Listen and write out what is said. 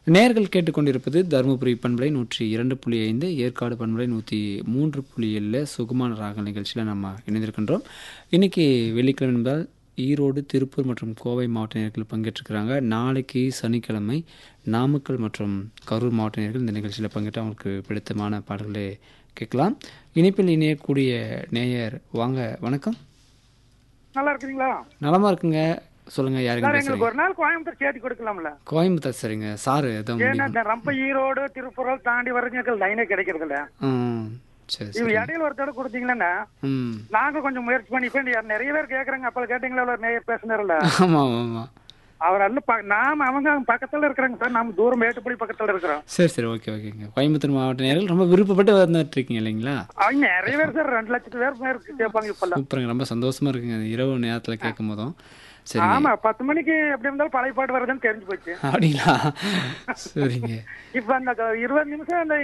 நேர்கள் கேட்டுக்கொண்டிருப்பது தருமபுரி பண்பலை நூற்றி இரண்டு புள்ளி ஐந்து ஏற்காடு பண்பலை நூற்றி மூன்று புள்ளி ஏழில் சுகுமான ராக நிகழ்ச்சியில் நம்ம இணைந்திருக்கின்றோம் இன்னைக்கு வெள்ளிக்கிழமை என்பதால் ஈரோடு திருப்பூர் மற்றும் கோவை மாவட்ட நேர்கள் பங்கேற்றிருக்கிறாங்க நாளைக்கு சனிக்கிழமை நாமக்கல் மற்றும் கரூர் மாவட்ட நேர்கள் இந்த நிகழ்ச்சியில் பங்கேற்று அவங்களுக்கு பிடித்தமான பாடல்களை கேட்கலாம் இணைப்பில் இணையக்கூடிய நேயர் வாங்க வணக்கம் நல்லா இருக்குங்களா நலமா இருக்குங்க சொல்லுங்க யாருங்க சார் பேசுறீங்க எங்களுக்கு ஒரு நாள் கோயம்புத்தூர் சேர்த்து கொடுக்கலாம்ல கோயம்புத்தூர் சரிங்க சார் எதுவும் ஏன்னா முடியும் இந்த ரொம்ப ஈரோடு திருப்பூர் தாண்டி வர்றதுக்கு லைனே கிடைக்கிறது இல்ல ம் சரி இவ சரி இடையில ஒரு தடவை கொடுத்தீங்கன்னா ம் நாங்க கொஞ்சம் முயற்சி பண்ணி இப்ப இந்த நிறைய பேர் கேக்குறாங்க அப்ப கேட்டீங்களா ஒரு நேயர் பேசினார்ல ஆமாம் ஆமாம் அவர் அல்ல ப- நாம அவங்க பக்கத்துல இருக்கிறாங்க சார் நாம தூரம் மேட்டுப்படி பக்கத்துல இருக்கிறோம் சரி சரி ஓகே ஓகேங்க கோயம்புத்தூர் மாவட்ட நேரில் ரொம்ப விருப்பப்பட்டு வந்துட்டு இருக்கீங்க இல்லைங்களா அவங்க நிறைய பேர் சார் ரெண்டு லட்சத்து பேர் பேருக்கு கேட்பாங்க இப்பெல்லாம் சூப்பருங்க ரொம்ப சந்தோஷமா இருக்குங்க இந்த இரவு நேரத்தில் கேட்கும் போதும் சரிங்க ஆமா பத்து மணிக்கு எப்படி இருந்தாலும் பழைய பாட்டு வருதுன்னு தெரிஞ்சு போச்சு அப்படிங்களா சரிங்க இப்ப அந்த இருபது நிமிஷம் அந்த